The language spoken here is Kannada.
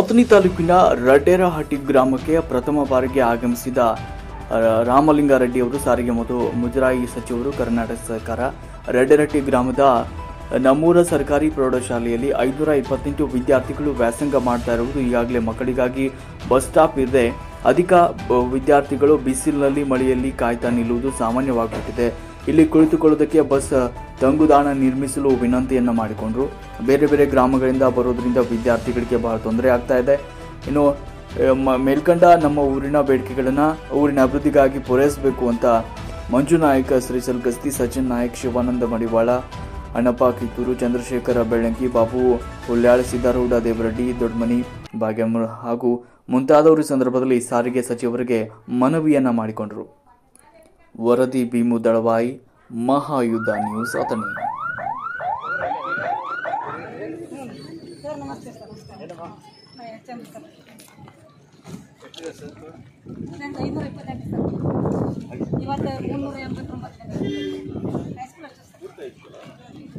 ಅಥಣಿ ತಾಲೂಕಿನ ರಡ್ಡೇರಹಟ್ಟಿ ಗ್ರಾಮಕ್ಕೆ ಪ್ರಥಮ ಬಾರಿಗೆ ಆಗಮಿಸಿದ ಆ, ರಾಮಲಿಂಗಾರೆಡ್ಡಿ ಅವರು ಸಾರಿಗೆ ಮತ್ತು ಮುಜರಾಯಿ ಸಚಿವರು ಕರ್ನಾಟಕ ಸರ್ಕಾರ ರಡ್ಡೇರಹಟ್ಟಿ ಗ್ರಾಮದ ನಮ್ಮೂರ ಸರ್ಕಾರಿ ಪ್ರೌಢಶಾಲೆಯಲ್ಲಿ ಐನೂರ ಇಪ್ಪತ್ತೆಂಟು ವಿದ್ಯಾರ್ಥಿಗಳು ವ್ಯಾಸಂಗ ಮಾಡ್ತಾ ಇರುವುದು ಈಗಾಗಲೇ ಮಕ್ಕಳಿಗಾಗಿ ಬಸ್ ಸ್ಟಾಪ್ ಇದೆ ಅಧಿಕ ಬ- ವಿದ್ಯಾರ್ಥಿಗಳು ಬಿಸಿಲಿನಲ್ಲಿ ಮಳೆಯಲ್ಲಿ ಕಾಯ್ತಾ ನಿಲ್ಲುವುದು ಸಾಮಾನ್ಯವಾಗಿಬಿಟ್ಟಿದೆ ಇಲ್ಲಿ ಕುಳಿತುಕೊಳ್ಳೋದಕ್ಕೆ ಬಸ್ ತಂಗುದಾಣ ನಿರ್ಮಿಸಲು ವಿನಂತಿಯನ್ನ ಮಾಡಿಕೊಂಡ್ರು ಬೇರೆ ಬೇರೆ ಗ್ರಾಮಗಳಿಂದ ಬರೋದ್ರಿಂದ ವಿದ್ಯಾರ್ಥಿಗಳಿಗೆ ಬಹಳ ತೊಂದರೆ ಆಗ್ತಾ ಇದೆ ಇನ್ನು ಆ, ಮ- ಮೇಲ್ಕಂಡ ನಮ್ಮ ಊರಿನ ಬೇಡಿಕೆಗಳನ್ನ ಊರಿನ ಅಭಿವೃದ್ಧಿಗಾಗಿ ಪೂರೈಸಬೇಕು ಅಂತ ಮಂಜು ನಾಯಕ್ ಶ್ರೀಸಲ್ ಗಸ್ತಿ ಸಚಿನ್ ನಾಯಕ್ ಶಿವಾನಂದ ಮಡಿವಾಳ ಅಣ್ಣಪ್ಪ ಕಿತ್ತೂರು ಚಂದ್ರಶೇಖರ ಬೆಳ್ಳಂಕಿ ಬಾಬು ಹುಲ್ಯಾಳ ಸಿದ್ದಾರೂಢ ದೇವರಡ್ಡಿ ದೊಡ್ಡಮನಿ ಭಾಗ್ಯಮ್ಮ ಹಾಗೂ ಮುಂತಾದವರು ಈ ಸಂದರ್ಭದಲ್ಲಿ ಸಾರಿಗೆ ಸಚಿವರಿಗೆ ಮನವಿಯನ್ನ ಮಾಡಿಕೊಂಡರು ವರದಿ ಭೀಮು ದಳವಾಯಿ ಮಹಾಯುದ್ಧ ನ್ಯೂಸ್ ಅಥಣಿ ಸರ್ ನಮಸ್ತೆ ಸರ್ ನಾ ಎಚ್ ಎಮ್ ಸರ್ ನಂದು ಐನೂರ ಇಪ್ಪತ್ತೆಂಟು ಸರ್ ಇವತ್ತು ಮುನ್ನೂರ ಎಂಬತ್ತೊಂಬತ್ತು ಹೈಸ್ಕೂಲ್ ಅಷ್ಟೇ ಸರ್